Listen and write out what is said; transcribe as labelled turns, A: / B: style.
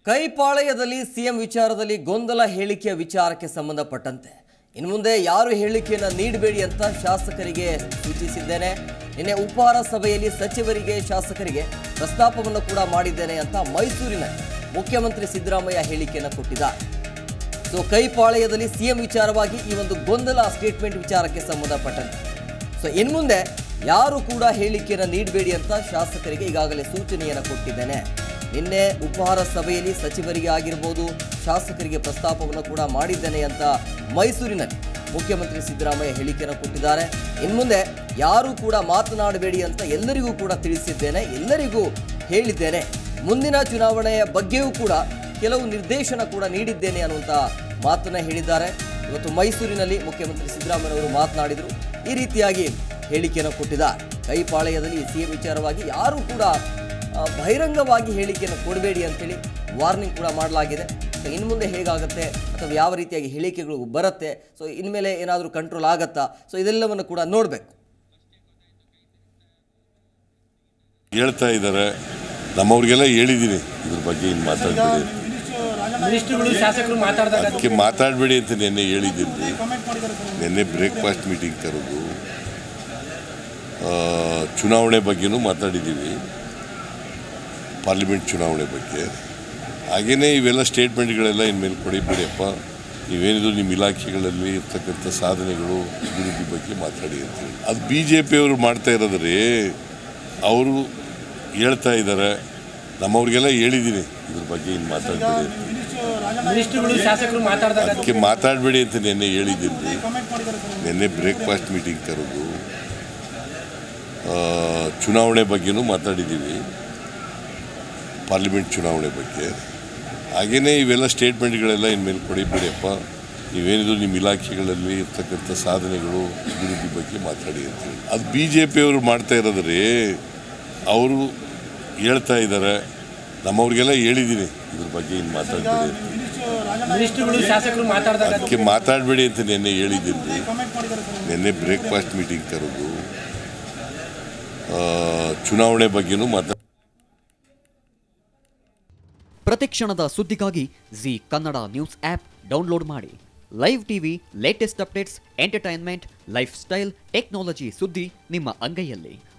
A: ಕೈಪಾಳಯದಲ್ಲಿ CM ವಿಚಾರದಲ್ಲಿ ಗೊಂದಲ ಹೇಳಿಕೆಯ ವಿಚಾರಕ್ಕೆ ಸಂಬಂಧಪಟ್ಟಂತೆ ಇನ್ನು ಮುಂದೆ ಯಾರು ಹೇಳಿಕೆಯನ್ನು ನೀಡಬೇಡಿ ಅಂತ ಶಾಸಕರಿಗೆ ಸೂಚಿಸಿದ್ದೇನೆ ನಿನ್ನೆ ಉಪಹಾರ ಸಭೆಯಲ್ಲಿ ಸಚಿವರಿಗೆ ಶಾಸಕರಿಗೆ ಪ್ರಸ್ತಾಪವನ್ನು ಕೂಡ ಮಾಡಿದ್ದೇನೆ ಅಂತ ಮೈಸೂರಿನ ಮುಖ್ಯಮಂತ್ರಿ ಸಿದ್ದರಾಮಯ್ಯ ಹೇಳಿಕೆಯನ್ನು ಕೊಟ್ಟಿದ್ದಾರೆ ಸೊ ಕೈಪಾಳಯದಲ್ಲಿ ಸಿಎಂ ವಿಚಾರವಾಗಿ ಈ ಒಂದು ಗೊಂದಲ ಸ್ಟೇಟ್ಮೆಂಟ್ ವಿಚಾರಕ್ಕೆ ಸಂಬಂಧಪಟ್ಟಂತೆ ಸೊ ಇನ್ಮುಂದೆ ಯಾರು ಕೂಡ ಹೇಳಿಕೆಯನ್ನು ನೀಡಬೇಡಿ ಅಂತ ಶಾಸಕರಿಗೆ ಈಗಾಗಲೇ ಸೂಚನೆಯನ್ನು ಕೊಟ್ಟಿದ್ದೇನೆ ನಿನ್ನೆ ಉಪಹಾರ ಸಭೆಯಲ್ಲಿ ಸಚಿವರಿಗೆ ಆಗಿರ್ಬೋದು ಶಾಸಕರಿಗೆ ಪ್ರಸ್ತಾಪವನ್ನು ಕೂಡ ಮಾಡಿದ್ದೇನೆ ಅಂತ ಮೈಸೂರಿನಲ್ಲಿ ಮುಖ್ಯಮಂತ್ರಿ ಸಿದ್ದರಾಮಯ್ಯ ಹೇಳಿಕೆಯನ್ನು ಕೊಟ್ಟಿದ್ದಾರೆ ಇನ್ಮುಂದೆ ಯಾರು ಕೂಡ ಮಾತನಾಡಬೇಡಿ ಅಂತ ಎಲ್ಲರಿಗೂ ಕೂಡ ತಿಳಿಸಿದ್ದೇನೆ ಎಲ್ಲರಿಗೂ ಹೇಳಿದ್ದೇನೆ ಮುಂದಿನ ಚುನಾವಣೆಯ ಬಗ್ಗೆಯೂ ಕೂಡ ಕೆಲವು ನಿರ್ದೇಶನ ಕೂಡ ನೀಡಿದ್ದೇನೆ ಅನ್ನುವಂಥ ಮಾತನ್ನ ಹೇಳಿದ್ದಾರೆ ಇವತ್ತು ಮೈಸೂರಿನಲ್ಲಿ ಮುಖ್ಯಮಂತ್ರಿ ಸಿದ್ದರಾಮಯ್ಯನವರು ಮಾತನಾಡಿದರು ಈ ರೀತಿಯಾಗಿ ಹೇಳಿಕೆಯನ್ನು ಕೊಟ್ಟಿದ್ದಾರೆ ಕೈಪಾಳ್ಯದಲ್ಲಿ ಸಿಎಂ ವಿಚಾರವಾಗಿ ಯಾರೂ ಕೂಡ ಆ, ಬಹಿರಂಗವಾಗಿ ಹೇಳಿಕೆಯನ್ನು ಕೊಡಬೇಡಿ ಅಂತೇಳಿ ವಾರ್ನಿಂಗ್ ಕೂಡ ಮಾಡಲಾಗಿದೆ ಸೊ ಇನ್ನು ಮುಂದೆ ಹೇಗಾಗುತ್ತೆ ಅಥವಾ ಯಾವ ರೀತಿಯಾಗಿ ಹೇಳಿಕೆಗಳು ಬರುತ್ತೆ ಸೊ ಇನ್ಮೇಲೆ ಏನಾದರೂ ಕಂಟ್ರೋಲ್ ಆಗತ್ತಾ ಸೊ ಇದೆಲ್ಲವನ್ನು ಕೂಡ ನೋಡಬೇಕು
B: ಹೇಳ್ತಾ ಇದ್ದಾರೆ ನಮ್ಮವ್ರಿಗೆಲ್ಲ ಹೇಳಿದ್ದೀನಿ ಇದ್ರ ಬಗ್ಗೆ ಇನ್ನು ಮಾತಾಡಬೇಡಿ
C: ಮಿನಿಸ್ಟ್ರುಗಳು ಶಾಸಕರು ಮಾತಾಡಿದಾಗ
B: ಅದಕ್ಕೆ ಮಾತಾಡಬೇಡಿ ಅಂತ ನಿನ್ನೆ ಹೇಳಿದ್ದೀನಿ ನಿನ್ನೆ ಬ್ರೇಕ್ಫಾಸ್ಟ್ ಮೀಟಿಂಗ್ ಕರೆದು ಆ, ಚುನಾವಣೆ ಬಗ್ಗೆನೂ ಮಾತಾಡಿದ್ದೀವಿ ಪಾರ್ಲಿಮೆಂಟ್ ಚುನಾವಣೆ ಬಗ್ಗೆ ಹಾಗೆಯೇ ಇವೆಲ್ಲ ಸ್ಟೇಟ್ಮೆಂಟ್ಗಳೆಲ್ಲ ಇನ್ಮೇಲೆ ಕೊಡಿಬೇಡಿಯಪ್ಪ ನೀವೇನಿದ್ರು ನಿಮ್ಮ ಇಲಾಖೆಗಳಲ್ಲಿ ಇರ್ತಕ್ಕಂಥ ಸಾಧನೆಗಳು ಅಭಿವೃದ್ಧಿ ಬಗ್ಗೆ ಮಾತಾಡಿ ಅಂತೇಳಿ ಅದು ಬಿ ಜೆ ಪಿಯವರು ಮಾಡ್ತಾ ಇರೋದ್ರಿ ಅವರು ಹೇಳ್ತಾ ಇದ್ದಾರೆ ನಮ್ಮವ್ರಿಗೆಲ್ಲ ಹೇಳಿದ್ದೀನಿ ಇದ್ರ ಬಗ್ಗೆ ಇನ್ನು ಮಾತಾಡಬೇಡಿ
C: ಮಿನಿಸ್ಟ್ರುಗಳು ಶಾಸಕರು ಮಾತಾಡಿದಾಗ
B: ಅದಕ್ಕೆ ಮಾತಾಡಬೇಡಿ ಅಂತ ನಿನ್ನೆ ಹೇಳಿದ್ದೀನಿ ನಿನ್ನೆ ಬ್ರೇಕ್ಫಾಸ್ಟ್ ಮೀಟಿಂಗ್ ಕರೆದು ಆ, ಚುನಾವಣೆ ಬಗ್ಗೆನೂ ಮಾತಾಡಿದ್ದೀವಿ ಪಾರ್ಲಿಮೆಂಟ್ ಚುನಾವಣೆ ಬಗ್ಗೆ ಹಾಗೆಯೇ ಇವೆಲ್ಲ ಸ್ಟೇಟ್ಮೆಂಟ್ಗಳೆಲ್ಲ ಇನ್ಮೇಲೆ ಕೊಡಿಬೇಡಿಯಪ್ಪ ನೀವೇನಿದ್ರು ನಿಮ್ಮ ಇಲಾಖೆಗಳಲ್ಲಿ ಇರ್ತಕ್ಕಂಥ ಸಾಧನೆಗಳು ಅಭಿವೃದ್ಧಿ ಬಗ್ಗೆ ಮಾತಾಡಿ ಅಂತೇಳಿ ಅದು ಬಿ ಜೆ ಪಿಯವರು ಮಾಡ್ತಾ ಇರೋದ್ರಿ ಅವರು ಹೇಳ್ತಾ ಇದ್ದಾರೆ ನಮ್ಮವ್ರಿಗೆಲ್ಲ ಹೇಳಿದ್ದೀನಿ ಇದ್ರ ಬಗ್ಗೆ ಇನ್ನು ಮಾತಾಡಬೇಡಿ
C: ಮಿನಿಸ್ಟ್ರುಗಳು ಶಾಸಕರು ಮಾತಾಡಿದಾಗ
B: ಅದಕ್ಕೆ ಮಾತಾಡಬೇಡಿ ಅಂತ ನಿನ್ನೆ ಹೇಳಿದ್ದೀನಿ ನಿನ್ನೆ ಬ್ರೇಕ್ಫಾಸ್ಟ್ ಮೀಟಿಂಗ್ ಕರೆದು ಆ, ಚುನಾವಣೆ ಬಗ್ಗೆನೂ ಮಾತಾಡಿ
D: ಪ್ರತಿಕ್ಷಣದ ಸುದ್ದಿಗಾಗಿ Zee Kannada news app download ಮಾಡಿ live TV latest updates entertainment lifestyle technology ಸುದ್ದಿ ನಿಮ್ಮ ಅಂಗೈಯಲ್ಲಿ